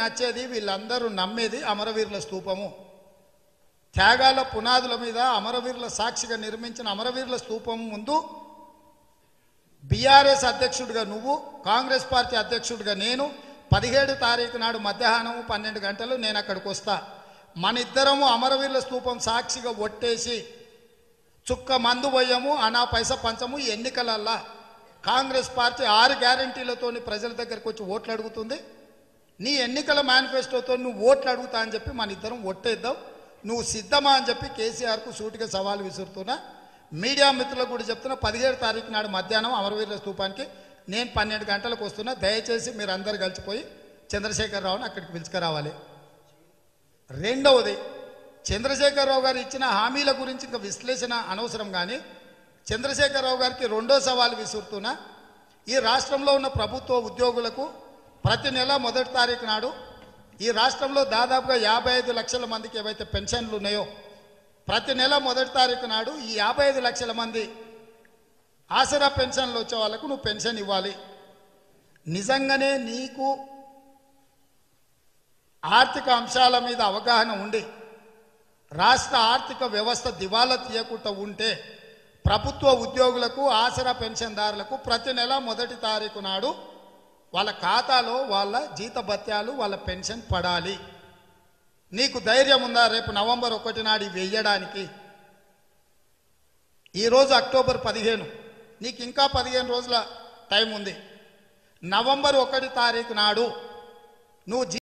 నచ్చేది వీళ్ళందరూ నమ్మేది అమరవీరుల స్తూపము త్యాగాల పునాదుల మీద అమరవీరుల సాక్షిగా నిర్మించిన అమరవీరుల స్తూపం ముందు బీఆర్ఎస్ అధ్యక్షుడిగా నువ్వు కాంగ్రెస్ పార్టీ అధ్యక్షుడిగా నేను పదిహేడు తారీఖు నాడు మధ్యాహ్నం పన్నెండు గంటలు నేను అక్కడికి వస్తా మన ఇద్దరము అమరవీరుల స్తూపం సాక్షిగా ఒట్టేసి చుక్క మందు పోయము అనా పైస పంచము ఈ ఎన్నికలల్లా కాంగ్రెస్ పార్టీ ఆరు గ్యారంటీలతోని ప్రజల దగ్గరికి వచ్చి ఓట్లు అడుగుతుంది నీ ఎన్నికల మేనిఫెస్టోతో నువ్వు ఓట్లు అడుగుతా అని చెప్పి మన ఇద్దరం ఒట్టేద్దాం నువ్వు సిద్ధమా అని చెప్పి కేసీఆర్కు సూటిగా సవాల్ విసురుతున్నా మీడియా మిత్రులకు కూడా చెప్తున్నా పదిహేడు తారీఖు నాడు మధ్యాహ్నం అమరవీరుల స్తూపానికి నేను పన్నెండు గంటలకు వస్తున్నా దయచేసి మీరు అందరు కలిసిపోయి చంద్రశేఖరరావుని అక్కడికి పిలుచుకురావాలి రెండవది చంద్రశేఖరరావు గారు ఇచ్చిన హామీల గురించి ఇంకా విశ్లేషణ అనవసరం కానీ చంద్రశేఖరరావు గారికి రెండో సవాల్ విసురుతున్నా ఈ రాష్ట్రంలో ఉన్న ప్రభుత్వ ఉద్యోగులకు ప్రతి నెల మొదటి తారీఖు నాడు ఈ రాష్ట్రంలో దాదాపుగా యాభై ఐదు లక్షల మందికి ఏవైతే పెన్షన్లు ఉన్నాయో ప్రతి నెల మొదటి తారీఖు నాడు ఈ యాభై ఐదు లక్షల మంది ఆసరా పెన్షన్లు వచ్చే వాళ్ళకు నువ్వు పెన్షన్ ఇవ్వాలి నిజంగానే నీకు ఆర్థిక అంశాల మీద అవగాహన ఉండి రాష్ట్ర ఆర్థిక వ్యవస్థ దివాలా తీయకుండా ఉంటే ప్రభుత్వ ఉద్యోగులకు ఆసరా పెన్షన్దారులకు ప్రతి నెల మొదటి తారీఖు నాడు వాళ్ళ ఖాతాలో వాళ్ళ జీత భత్యాలు వాళ్ళ పెన్షన్ పడాలి నీకు ధైర్యం ఉందా రేపు నవంబర్ ఒకటి నాడు ఇవి వెయ్యడానికి ఈరోజు అక్టోబర్ పదిహేను నీకు ఇంకా పదిహేను రోజుల టైం ఉంది నవంబర్ ఒకటి తారీఖు నాడు నువ్వు జీ-